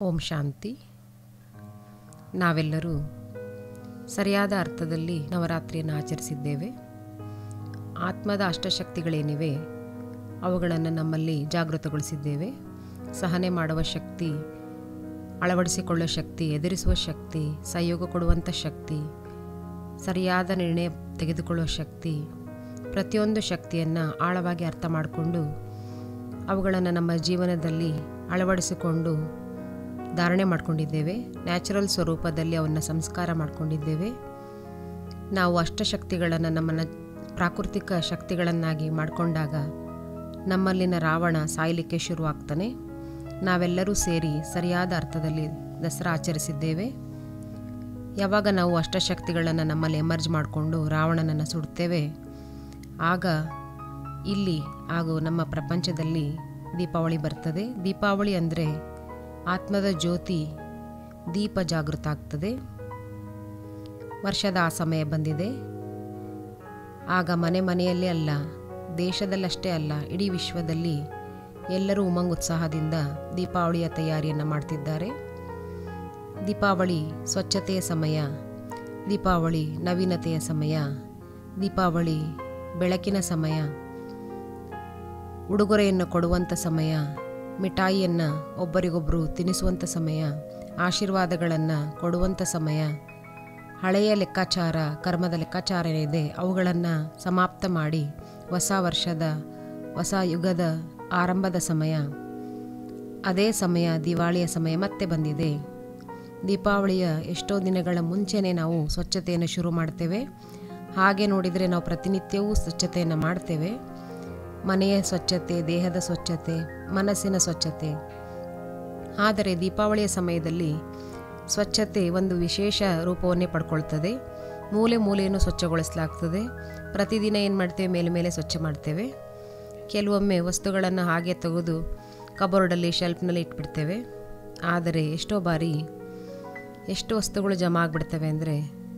ಓಂ ಶಾಂತಿ ನಾವೆಲ್ಲರೂ ಸರಿಯಾದ ಅರ್ಥದಲ್ಲಿ ನವರಾತ್ರಿಯನ್ನು ಆಚರಿಸಿದ್ದೇವೆ ಆತ್ಮದ ಅಷ್ಟಶಕ್ತಿಗಳೇನಿವೆ ಅವುಗಳನ್ನು ನಮ್ಮಲ್ಲಿ ಜಾಗೃತಗೊಳಿಸಿದ್ದೇವೆ ಸಹನೆ ಮಾಡುವ ಶಕ್ತಿ ಅಳವಡಿಸಿಕೊಳ್ಳುವ ಶಕ್ತಿ ಎದುರಿಸುವ ಶಕ್ತಿ ಸಹಯೋಗ ಕೊಡುವಂಥ ಶಕ್ತಿ ಸರಿಯಾದ ನಿರ್ಣಯ ತೆಗೆದುಕೊಳ್ಳುವ ಶಕ್ತಿ ಪ್ರತಿಯೊಂದು ಶಕ್ತಿಯನ್ನು ಆಳವಾಗಿ ಅರ್ಥ ಮಾಡಿಕೊಂಡು ಅವುಗಳನ್ನು ನಮ್ಮ ಜೀವನದಲ್ಲಿ ಅಳವಡಿಸಿಕೊಂಡು ಧಾರಣೆ ಮಾಡಿಕೊಂಡಿದ್ದೇವೆ ನ್ಯಾಚುರಲ್ ಸ್ವರೂಪದಲ್ಲಿ ಅವನ್ನು ಸಂಸ್ಕಾರ ಮಾಡಿಕೊಂಡಿದ್ದೇವೆ ನಾವು ಅಷ್ಟಶಕ್ತಿಗಳನ್ನು ನಮ್ಮನ್ನು ಪ್ರಾಕೃತಿಕ ಶಕ್ತಿಗಳನ್ನಾಗಿ ಮಾಡಿಕೊಂಡಾಗ ನಮ್ಮಲ್ಲಿನ ರಾವಣ ಸಾಯಲಿಕ್ಕೆ ಶುರುವಾಗ್ತಾನೆ ನಾವೆಲ್ಲರೂ ಸೇರಿ ಸರಿಯಾದ ಅರ್ಥದಲ್ಲಿ ದಸರಾ ಆಚರಿಸಿದ್ದೇವೆ ಯಾವಾಗ ನಾವು ಅಷ್ಟಶಕ್ತಿಗಳನ್ನು ನಮ್ಮಲ್ಲಿ ಎಮರ್ಜ್ ಮಾಡಿಕೊಂಡು ರಾವಣನನ್ನು ಸುಡ್ತೇವೆ ಆಗ ಇಲ್ಲಿ ಹಾಗೂ ನಮ್ಮ ಪ್ರಪಂಚದಲ್ಲಿ ದೀಪಾವಳಿ ಬರ್ತದೆ ದೀಪಾವಳಿ ಅಂದರೆ ಆತ್ಮದ ಜ್ಯೋತಿ ದೀಪ ಜಾಗೃತ ಆಗ್ತದೆ ವರ್ಷದ ಆ ಸಮಯ ಬಂದಿದೆ ಆಗ ಮನೆ ಮನೆಯಲ್ಲೇ ಅಲ್ಲ ದೇಶದಲ್ಲಷ್ಟೇ ಅಲ್ಲ ಇಡೀ ವಿಶ್ವದಲ್ಲಿ ಎಲ್ಲರೂ ಉಮಂಗ್ ಉತ್ಸಾಹದಿಂದ ದೀಪಾವಳಿಯ ತಯಾರಿಯನ್ನು ಮಾಡ್ತಿದ್ದಾರೆ ದೀಪಾವಳಿ ಸ್ವಚ್ಛತೆಯ ಸಮಯ ದೀಪಾವಳಿ ನವೀನತೆಯ ಸಮಯ ದೀಪಾವಳಿ ಬೆಳಕಿನ ಸಮಯ ಉಡುಗೊರೆಯನ್ನು ಕೊಡುವಂಥ ಸಮಯ ಮಿಠಾಯಿಯನ್ನು ಒಬ್ಬರಿಗೊಬ್ಬರು ತಿನ್ನಿಸುವಂಥ ಸಮಯ ಆಶೀರ್ವಾದಗಳನ್ನು ಕೊಡುವಂಥ ಸಮಯ ಹಳೆಯ ಲೆಕ್ಕಾಚಾರ ಕರ್ಮದ ಲೆಕ್ಕಾಚಾರ ಏನಿದೆ ಅವುಗಳನ್ನು ಸಮಾಪ್ತ ಮಾಡಿ ಹೊಸ ವರ್ಷದ ಹೊಸ ಯುಗದ ಆರಂಭದ ಸಮಯ ಅದೇ ಸಮಯ ದಿವಾಳಿಯ ಸಮಯ ಮತ್ತೆ ಬಂದಿದೆ ದೀಪಾವಳಿಯ ಎಷ್ಟೋ ದಿನಗಳ ಮುಂಚೆನೇ ನಾವು ಸ್ವಚ್ಛತೆಯನ್ನು ಶುರು ಮಾಡ್ತೇವೆ ಹಾಗೆ ನೋಡಿದರೆ ನಾವು ಪ್ರತಿನಿತ್ಯವೂ ಸ್ವಚ್ಛತೆಯನ್ನು ಮಾಡ್ತೇವೆ ಮನೆಯ ಸ್ವಚ್ಛತೆ ದೇಹದ ಸ್ವಚ್ಛತೆ ಮನಸ್ಸಿನ ಸ್ವಚ್ಛತೆ ಆದರೆ ದೀಪಾವಳಿಯ ಸಮಯದಲ್ಲಿ ಸ್ವಚ್ಛತೆ ಒಂದು ವಿಶೇಷ ರೂಪವನ್ನೇ ಪಡ್ಕೊಳ್ತದೆ ಮೂಲೆ ಮೂಲೆಯನ್ನು ಸ್ವಚ್ಛಗೊಳಿಸಲಾಗ್ತದೆ ಪ್ರತಿದಿನ ಏನು ಮಾಡ್ತೇವೆ ಮೇಲೆ ಮೇಲೆ ಸ್ವಚ್ಛ ಮಾಡ್ತೇವೆ ಕೆಲವೊಮ್ಮೆ ವಸ್ತುಗಳನ್ನು ಹಾಗೆ ತೆಗೆದು ಕಬೋರ್ಡಲ್ಲಿ ಶೆಲ್ಫ್ನಲ್ಲಿ ಇಟ್ಬಿಡ್ತೇವೆ ಆದರೆ ಎಷ್ಟೋ ಬಾರಿ ಎಷ್ಟು ವಸ್ತುಗಳು ಜಮಾ ಆಗಿಬಿಡ್ತವೆ ಅಂದರೆ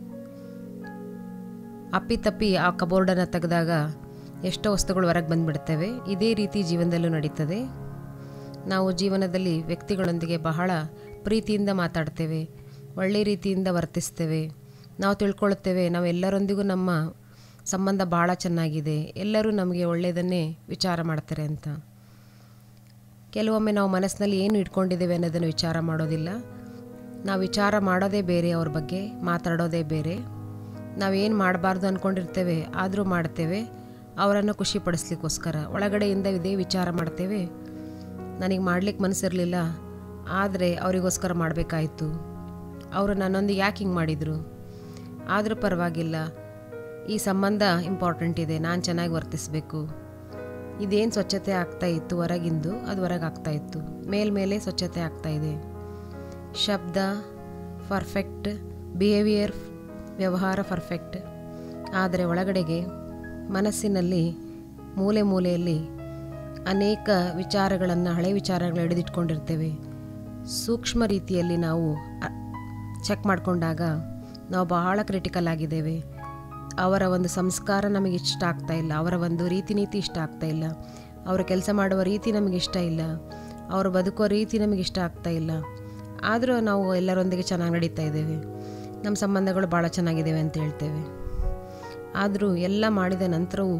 ಅಪ್ಪಿತಪ್ಪಿ ಆ ಕಬೋರ್ಡನ್ನು ತೆಗೆದಾಗ ಎಷ್ಟೋ ವಸ್ತುಗಳು ಹೊರಗೆ ಬಂದುಬಿಡ್ತವೆ ಇದೇ ರೀತಿ ಜೀವನದಲ್ಲೂ ನಡೀತದೆ ನಾವು ಜೀವನದಲ್ಲಿ ವ್ಯಕ್ತಿಗಳೊಂದಿಗೆ ಬಹಳ ಪ್ರೀತಿಯಿಂದ ಮಾತಾಡ್ತೇವೆ ಒಳ್ಳೆ ರೀತಿಯಿಂದ ವರ್ತಿಸ್ತೇವೆ ನಾವು ತಿಳ್ಕೊಳ್ತೇವೆ ನಾವು ಎಲ್ಲರೊಂದಿಗೂ ನಮ್ಮ ಸಂಬಂಧ ಭಾಳ ಚೆನ್ನಾಗಿದೆ ಎಲ್ಲರೂ ನಮಗೆ ಒಳ್ಳೆಯದನ್ನೇ ವಿಚಾರ ಮಾಡ್ತಾರೆ ಅಂತ ಕೆಲವೊಮ್ಮೆ ನಾವು ಮನಸ್ಸಿನಲ್ಲಿ ಏನು ಇಟ್ಕೊಂಡಿದ್ದೇವೆ ಅನ್ನೋದನ್ನು ವಿಚಾರ ಮಾಡೋದಿಲ್ಲ ನಾವು ವಿಚಾರ ಮಾಡೋದೇ ಬೇರೆ ಅವ್ರ ಬಗ್ಗೆ ಮಾತಾಡೋದೇ ಬೇರೆ ನಾವೇನು ಮಾಡಬಾರ್ದು ಅಂದ್ಕೊಂಡಿರ್ತೇವೆ ಆದರೂ ಮಾಡ್ತೇವೆ ಅವರನ್ನು ಖುಷಿಪಡಿಸ್ಲಿಕ್ಕೋಸ್ಕರ ಒಳಗಡೆಯಿಂದ ಇದೇ ವಿಚಾರ ಮಾಡ್ತೇವೆ ನನಗೆ ಮಾಡ್ಲಿಕ್ಕೆ ಮನಸ್ಸಿರಲಿಲ್ಲ ಆದರೆ ಅವರಿಗೋಸ್ಕರ ಮಾಡಬೇಕಾಯಿತು ಅವರು ನನ್ನೊಂದಿಗೆ ಯಾಕೆ ಹಿಂಗೆ ಮಾಡಿದರು ಆದರೂ ಪರವಾಗಿಲ್ಲ ಈ ಸಂಬಂಧ ಇಂಪಾರ್ಟೆಂಟ್ ಇದೆ ನಾನು ಚೆನ್ನಾಗಿ ವರ್ತಿಸಬೇಕು ಇದೇನು ಸ್ವಚ್ಛತೆ ಆಗ್ತಾ ಇತ್ತು ಹೊರಗಿಂದು ಅದು ಹೊರಗೆ ಆಗ್ತಾ ಇತ್ತು ಮೇಲ್ಮೇಲೆ ಸ್ವಚ್ಛತೆ ಆಗ್ತಾ ಇದೆ ಶಬ್ದ ಪರ್ಫೆಕ್ಟ್ ಬಿಹೇವಿಯರ್ ವ್ಯವಹಾರ ಪರ್ಫೆಕ್ಟ್ ಆದರೆ ಒಳಗಡೆಗೆ ಮನಸ್ಸಿನಲ್ಲಿ ಮೂಲೆ ಮೂಲೆಯಲ್ಲಿ ಅನೇಕ ವಿಚಾರಗಳನ್ನು ಹಳೆ ವಿಚಾರಗಳು ಹಿಡಿದಿಟ್ಕೊಂಡಿರ್ತೇವೆ ಸೂಕ್ಷ್ಮ ರೀತಿಯಲ್ಲಿ ನಾವು ಚೆಕ್ ಮಾಡಿಕೊಂಡಾಗ ನಾವು ಬಹಳ ಕ್ರಿಟಿಕಲ್ ಆಗಿದ್ದೇವೆ ಅವರ ಒಂದು ಸಂಸ್ಕಾರ ನಮಗೆ ಇಷ್ಟ ಆಗ್ತಾ ಇಲ್ಲ ಅವರ ಒಂದು ರೀತಿ ನೀತಿ ಇಷ್ಟ ಆಗ್ತಾ ಇಲ್ಲ ಅವರು ಕೆಲಸ ಮಾಡುವ ರೀತಿ ನಮಗೆ ಇಷ್ಟ ಇಲ್ಲ ಅವರು ಬದುಕುವ ರೀತಿ ನಮಗೆ ಇಷ್ಟ ಆಗ್ತಾ ಇಲ್ಲ ಆದರೂ ನಾವು ಎಲ್ಲರೊಂದಿಗೆ ಚೆನ್ನಾಗಿ ನಡೀತಾ ಇದ್ದೇವೆ ನಮ್ಮ ಸಂಬಂಧಗಳು ಭಾಳ ಚೆನ್ನಾಗಿದ್ದೇವೆ ಅಂತ ಹೇಳ್ತೇವೆ ಆದರೂ ಎಲ್ಲ ಮಾಡಿದ ನಂತರವೂ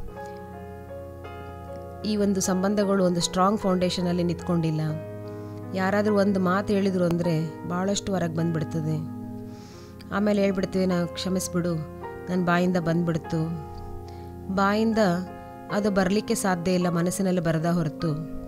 ಈ ಒಂದು ಸಂಬಂಧಗಳು ಒಂದು ಸ್ಟ್ರಾಂಗ್ ಫೌಂಡೇಶನಲ್ಲಿ ನಿಂತ್ಕೊಂಡಿಲ್ಲ ಯಾರಾದರೂ ಒಂದು ಮಾತು ಹೇಳಿದರು ಅಂದರೆ ಭಾಳಷ್ಟು ಹೊರಗೆ ಬಂದುಬಿಡ್ತದೆ ಆಮೇಲೆ ಹೇಳ್ಬಿಡ್ತೀವಿ ನಾವು ಕ್ಷಮಿಸ್ಬಿಡು ನನ್ನ ಬಾಯಿಂದ ಬಂದ್ಬಿಡ್ತು ಬಾಯಿಂದ ಅದು ಬರಲಿಕ್ಕೆ ಸಾಧ್ಯ ಇಲ್ಲ ಮನಸ್ಸಿನಲ್ಲಿ ಬರದ ಹೊರತು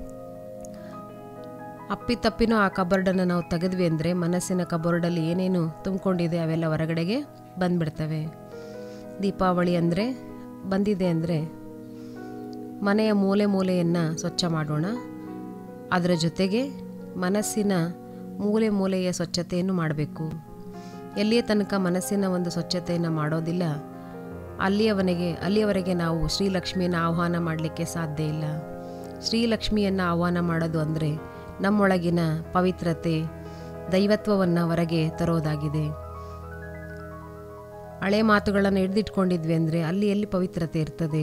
ಅಪ್ಪಿತಪ್ಪಿನೂ ಆ ಕಬೋರ್ಡನ್ನು ನಾವು ತೆಗೆದ್ವಿ ಅಂದರೆ ಮನಸ್ಸಿನ ಕಬೋರ್ಡಲ್ಲಿ ಏನೇನು ತುಂಬಿಕೊಂಡಿದೆ ಅವೆಲ್ಲ ಹೊರಗಡೆಗೆ ಬಂದ್ಬಿಡ್ತವೆ ದೀಪಾವಳಿ ಅಂದರೆ ಬಂದಿದೆ ಅಂದರೆ ಮನೆಯ ಮೂಲೆ ಮೂಲೆಯನ್ನು ಸ್ವಚ್ಛ ಮಾಡೋಣ ಅದರ ಜೊತೆಗೆ ಮನಸ್ಸಿನ ಮೂಲೆ ಮೂಲೆಯ ಸ್ವಚ್ಛತೆಯನ್ನು ಮಾಡಬೇಕು ಎಲ್ಲಿಯ ತನಕ ಮನಸ್ಸಿನ ಒಂದು ಸ್ವಚ್ಛತೆಯನ್ನು ಮಾಡೋದಿಲ್ಲ ಅಲ್ಲಿಯವನಿಗೆ ಅಲ್ಲಿಯವರೆಗೆ ನಾವು ಶ್ರೀಲಕ್ಷ್ಮಿಯನ್ನು ಆಹ್ವಾನ ಮಾಡಲಿಕ್ಕೆ ಸಾಧ್ಯ ಇಲ್ಲ ಶ್ರೀಲಕ್ಷ್ಮಿಯನ್ನು ಆಹ್ವಾನ ಮಾಡೋದು ಅಂದರೆ ನಮ್ಮೊಳಗಿನ ಪವಿತ್ರತೆ ದೈವತ್ವವನ್ನು ಹೊರಗೆ ತರೋದಾಗಿದೆ ಹಳೆ ಮಾತುಗಳನ್ನು ಹಿಡಿದಿಟ್ಕೊಂಡಿದ್ವಿ ಅಂದರೆ ಅಲ್ಲಿ ಎಲ್ಲಿ ಪವಿತ್ರತೆ ಇರ್ತದೆ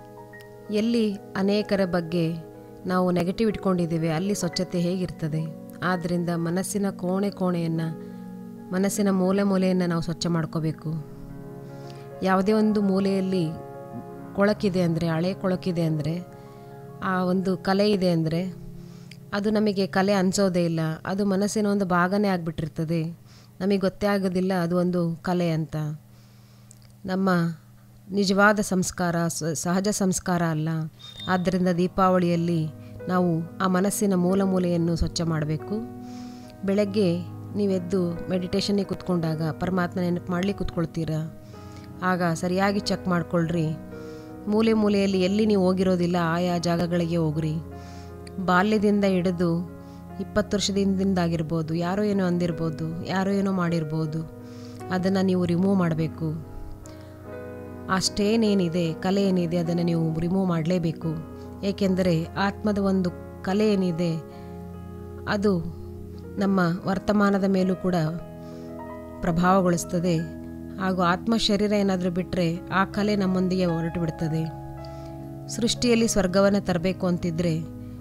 ಎಲ್ಲಿ ಅನೇಕರ ಬಗ್ಗೆ ನಾವು ನೆಗೆಟಿವ್ ಇಟ್ಕೊಂಡಿದ್ದೇವೆ ಅಲ್ಲಿ ಸ್ವಚ್ಛತೆ ಹೇಗಿರ್ತದೆ ಆದ್ದರಿಂದ ಮನಸ್ಸಿನ ಕೋಣೆ ಕೋಣೆಯನ್ನು ಮನಸ್ಸಿನ ಮೂಲೆ ಮೂಲೆಯನ್ನು ನಾವು ಸ್ವಚ್ಛ ಮಾಡ್ಕೋಬೇಕು ಯಾವುದೇ ಒಂದು ಮೂಲೆಯಲ್ಲಿ ಕೊಳಕಿದೆ ಅಂದರೆ ಹಳೆ ಕೊಳಕಿದೆ ಅಂದರೆ ಆ ಒಂದು ಕಲೆ ಇದೆ ಅಂದರೆ ಅದು ನಮಗೆ ಕಲೆ ಅನಿಸೋದೇ ಇಲ್ಲ ಅದು ಮನಸ್ಸಿನ ಒಂದು ಭಾಗನೇ ಆಗಿಬಿಟ್ಟಿರ್ತದೆ ನಮಗೆ ಗೊತ್ತೇ ಆಗೋದಿಲ್ಲ ಅದು ಒಂದು ಕಲೆ ಅಂತ ನಮ್ಮ ನಿಜವಾದ ಸಂಸ್ಕಾರ ಸ- ಸಹಜ ಸಂಸ್ಕಾರ ಅಲ್ಲ ಆದ್ದರಿಂದ ದೀಪಾವಳಿಯಲ್ಲಿ ನಾವು ಆ ಮನಸ್ಸಿನ ಮೂಲ ಮೂಲೆಯನ್ನು ಸ್ವಚ್ಛ ಮಾಡಬೇಕು ಬೆಳಗ್ಗೆ ನೀವೆದ್ದು ಮೆಡಿಟೇಷನ್ನಿಗೆ ಕೂತ್ಕೊಂಡಾಗ ಪರಮಾತ್ಮ ನೆನಪು ಮಾಡ್ಲಿಕ್ಕೆ ಕೂತ್ಕೊಳ್ತೀರಾ ಆಗ ಸರಿಯಾಗಿ ಚೆಕ್ ಮಾಡ್ಕೊಳ್ರಿ ಮೂಲೆ ಮೂಲೆಯಲ್ಲಿ ಎಲ್ಲಿ ನೀವು ಹೋಗಿರೋದಿಲ್ಲ ಆಯಾ ಜಾಗಗಳಿಗೆ ಹೋಗ್ರಿ ಬಾಲ್ಯದಿಂದ ಹಿಡಿದು ಇಪ್ಪತ್ತು ವರ್ಷದಿಂದಾಗಿರ್ಬೋದು ಯಾರೋ ಏನೋ ಅಂದಿರ್ಬೋದು ಯಾರೋ ಏನೋ ಮಾಡಿರ್ಬೋದು ಅದನ್ನು ನೀವು ರಿಮೂವ್ ಮಾಡಬೇಕು ಆ ಸ್ಟೇನ್ ಏನಿದೆ ಕಲೆ ಏನಿದೆ ಅದನ್ನು ನೀವು ರಿಮೂವ್ ಮಾಡಲೇಬೇಕು ಏಕೆಂದರೆ ಆತ್ಮದ ಒಂದು ಕಲೆ ಏನಿದೆ ಅದು ನಮ್ಮ ವರ್ತಮಾನದ ಮೇಲೂ ಕೂಡ ಪ್ರಭಾವಗೊಳಿಸ್ತದೆ ಹಾಗೂ ಆತ್ಮ ಶರೀರ ಏನಾದರೂ ಬಿಟ್ಟರೆ ಆ ಕಲೆ ನಮ್ಮೊಂದಿಗೆ ಹೊರಟು ಬಿಡ್ತದೆ ಸೃಷ್ಟಿಯಲ್ಲಿ ಸ್ವರ್ಗವನ್ನು ತರಬೇಕು ಅಂತಿದ್ರೆ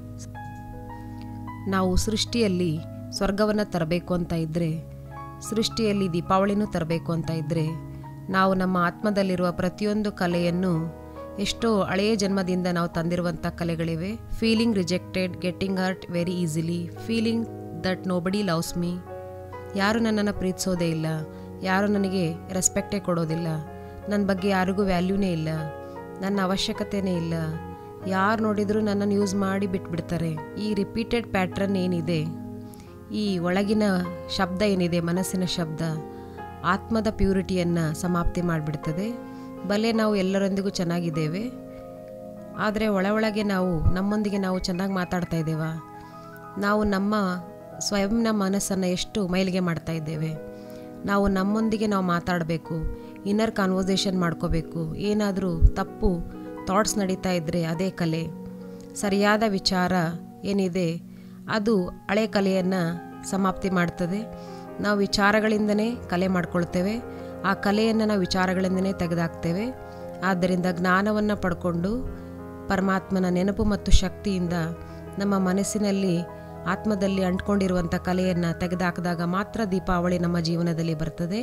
ನಾವು ಸೃಷ್ಟಿಯಲ್ಲಿ ಸ್ವರ್ಗವನ್ನು ತರಬೇಕು ಅಂತ ಇದ್ದರೆ ಸೃಷ್ಟಿಯಲ್ಲಿ ದೀಪಾವಳಿನೂ ತರಬೇಕು ಅಂತ ಇದ್ದರೆ ನಾವು ನಮ್ಮ ಆತ್ಮದಲ್ಲಿರುವ ಪ್ರತಿಯೊಂದು ಕಲೆಯನ್ನು ಎಷ್ಟೋ ಹಳೆಯ ಜನ್ಮದಿಂದ ನಾವು ತಂದಿರುವಂಥ ಕಲೆಗಳಿವೆ feeling rejected getting hurt very easily feeling that nobody loves me ಯಾರು ನನ್ನನ್ನು ಪ್ರೀತಿಸೋದೇ ಇಲ್ಲ ಯಾರು ನನಗೆ ರೆಸ್ಪೆಕ್ಟೇ ಕೊಡೋದಿಲ್ಲ ನನ್ನ ಬಗ್ಗೆ ಯಾರಿಗೂ ವ್ಯಾಲ್ಯೂನೇ ಇಲ್ಲ ನನ್ನ ಅವಶ್ಯಕತೆನೇ ಇಲ್ಲ ಯಾರು ನೋಡಿದರೂ ನನ್ನನ್ನು ಯೂಸ್ ಮಾಡಿ ಬಿಟ್ಬಿಡ್ತಾರೆ ಈ ರಿಪೀಟೆಡ್ ಪ್ಯಾಟ್ರನ್ ಏನಿದೆ ಈ ಒಳಗಿನ ಶಬ್ದ ಏನಿದೆ ಮನಸ್ಸಿನ ಶಬ್ದ ಆತ್ಮದ ಪ್ಯೂರಿಟಿಯನ್ನು ಸಮಾಪ್ತಿ ಮಾಡಿಬಿಡ್ತದೆ ಬಲೆ ನಾವು ಎಲ್ಲರೊಂದಿಗೂ ಚೆನ್ನಾಗಿದ್ದೇವೆ ಆದರೆ ಒಳ ಒಳಗೆ ನಾವು ನಮ್ಮೊಂದಿಗೆ ನಾವು ಚೆನ್ನಾಗಿ ಮಾತಾಡ್ತಾ ಇದ್ದೇವಾ ನಾವು ನಮ್ಮ ಸ್ವಯಂನ ಮನಸ್ಸನ್ನು ಎಷ್ಟು ಮೈಲಿಗೆ ಮಾಡ್ತಾ ಇದ್ದೇವೆ ನಾವು ನಮ್ಮೊಂದಿಗೆ ನಾವು ಮಾತಾಡಬೇಕು ಇನ್ನರ್ ಕಾನ್ವರ್ಸೇಷನ್ ಮಾಡ್ಕೋಬೇಕು ಏನಾದರೂ ತಪ್ಪು ಥಾಟ್ಸ್ ನಡೀತಾ ಇದ್ದರೆ ಅದೇ ಕಲೆ ಸರಿಯಾದ ವಿಚಾರ ಏನಿದೆ ಅದು ಹಳೆ ಕಲೆಯನ್ನು ಸಮಾಪ್ತಿ ಮಾಡ್ತದೆ ನಾವು ವಿಚಾರಗಳಿಂದನೇ ಕಲೆ ಮಾಡ್ಕೊಳ್ತೇವೆ ಆ ಕಲೆಯನ್ನು ನಾವು ವಿಚಾರಗಳಿಂದನೇ ತೆಗೆದಾಕ್ತೇವೆ ಆದ್ದರಿಂದ ಜ್ಞಾನವನ್ನು ಪಡ್ಕೊಂಡು ಪರಮಾತ್ಮನ ನೆನಪು ಮತ್ತು ಶಕ್ತಿಯಿಂದ ನಮ್ಮ ಮನಸ್ಸಿನಲ್ಲಿ ಆತ್ಮದಲ್ಲಿ ಅಂಟ್ಕೊಂಡಿರುವಂಥ ಕಲೆಯನ್ನು ತೆಗೆದುಹಾಕಿದಾಗ ಮಾತ್ರ ದೀಪಾವಳಿ ನಮ್ಮ ಜೀವನದಲ್ಲಿ ಬರ್ತದೆ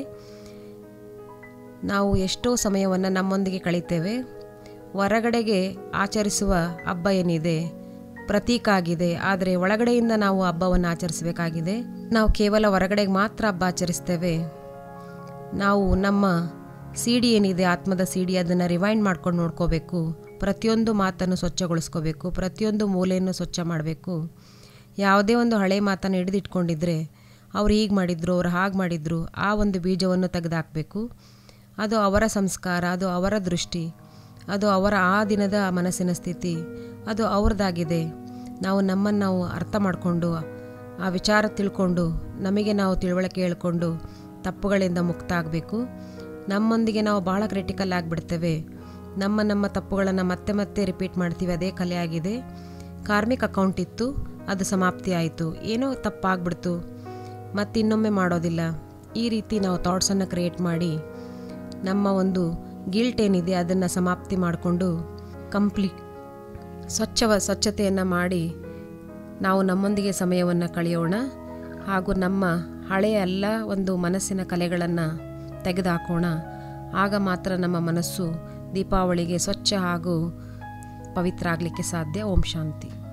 ನಾವು ಎಷ್ಟೋ ಸಮಯವನ್ನು ನಮ್ಮೊಂದಿಗೆ ಕಳೀತೇವೆ ಹೊರಗಡೆಗೆ ಆಚರಿಸುವ ಹಬ್ಬ ಏನಿದೆ ಪ್ರತೀಕ ಆಗಿದೆ ಆದರೆ ಒಳಗಡೆಯಿಂದ ನಾವು ಹಬ್ಬವನ್ನು ಆಚರಿಸಬೇಕಾಗಿದೆ ನಾವು ಕೇವಲ ಹೊರಗಡೆಗೆ ಮಾತ್ರ ಹಬ್ಬ ಆಚರಿಸ್ತೇವೆ ನಾವು ನಮ್ಮ ಸಿಡಿ ಏನಿದೆ ಆತ್ಮದ ಸಿಡಿ ಅದನ್ನು ರಿವೈಂಡ್ ಮಾಡ್ಕೊಂಡು ನೋಡ್ಕೋಬೇಕು ಪ್ರತಿಯೊಂದು ಮಾತನ್ನು ಸ್ವಚ್ಛಗೊಳಿಸ್ಕೋಬೇಕು ಪ್ರತಿಯೊಂದು ಮೂಲೆಯನ್ನು ಸ್ವಚ್ಛ ಮಾಡಬೇಕು ಯಾವುದೇ ಒಂದು ಹಳೆ ಮಾತನ್ನು ಹಿಡಿದಿಟ್ಕೊಂಡಿದ್ರೆ ಅವ್ರು ಹೀಗೆ ಮಾಡಿದ್ರು ಅವ್ರು ಹಾಗೆ ಮಾಡಿದ್ರು ಆ ಒಂದು ಬೀಜವನ್ನು ತೆಗೆದುಹಾಕಬೇಕು ಅದು ಅವರ ಸಂಸ್ಕಾರ ಅದು ಅವರ ದೃಷ್ಟಿ ಅದು ಅವರ ಆ ದಿನದ ಮನಸ್ಸಿನ ಸ್ಥಿತಿ ಅದು ಅವ್ರದ್ದಾಗಿದೆ ನಾವು ನಮ್ಮನ್ನು ನಾವು ಅರ್ಥ ಮಾಡಿಕೊಂಡು ಆ ವಿಚಾರ ತಿಳ್ಕೊಂಡು ನಮಗೆ ನಾವು ತಿಳುವಳಿಕೆ ಹೇಳ್ಕೊಂಡು ತಪ್ಪುಗಳಿಂದ ಮುಕ್ತ ಆಗಬೇಕು ನಮ್ಮೊಂದಿಗೆ ನಾವು ಭಾಳ ಕ್ರಿಟಿಕಲ್ ಆಗಿಬಿಡ್ತೇವೆ ನಮ್ಮ ನಮ್ಮ ತಪ್ಪುಗಳನ್ನು ಮತ್ತೆ ಮತ್ತೆ ರಿಪೀಟ್ ಮಾಡ್ತೀವಿ ಅದೇ ಕಲೆ ಆಗಿದೆ ಕಾರ್ಮಿಕ್ ಅಕೌಂಟ್ ಇತ್ತು ಅದು ಸಮಾಪ್ತಿ ಆಯಿತು ಏನೋ ತಪ್ಪಾಗ್ಬಿಡ್ತು ಮತ್ತೆ ಇನ್ನೊಮ್ಮೆ ಮಾಡೋದಿಲ್ಲ ಈ ರೀತಿ ನಾವು ಥಾಟ್ಸನ್ನು ಕ್ರಿಯೇಟ್ ಮಾಡಿ ನಮ್ಮ ಒಂದು ಗಿಲ್ಟ್ ಏನಿದೆ ಅದನ್ನು ಸಮಾಪ್ತಿ ಮಾಡಿಕೊಂಡು ಕಂಪ್ಲೀಟ್ ಸ್ವಚ್ಛವ ಸ್ವಚ್ಛತೆಯನ್ನು ಮಾಡಿ ನಾವು ನಮ್ಮೊಂದಿಗೆ ಸಮಯವನ್ನು ಕಳೆಯೋಣ ಹಾಗೂ ನಮ್ಮ ಹಳೆಯ ಎಲ್ಲ ಒಂದು ಮನಸ್ಸಿನ ಕಲೆಗಳನ್ನು ತೆಗೆದುಹಾಕೋಣ ಆಗ ಮಾತ್ರ ನಮ್ಮ ಮನಸ್ಸು ದೀಪಾವಳಿಗೆ ಸ್ವಚ್ಛ ಹಾಗೂ ಪವಿತ್ರ ಆಗಲಿಕ್ಕೆ ಸಾಧ್ಯ ಓಂ ಶಾಂತಿ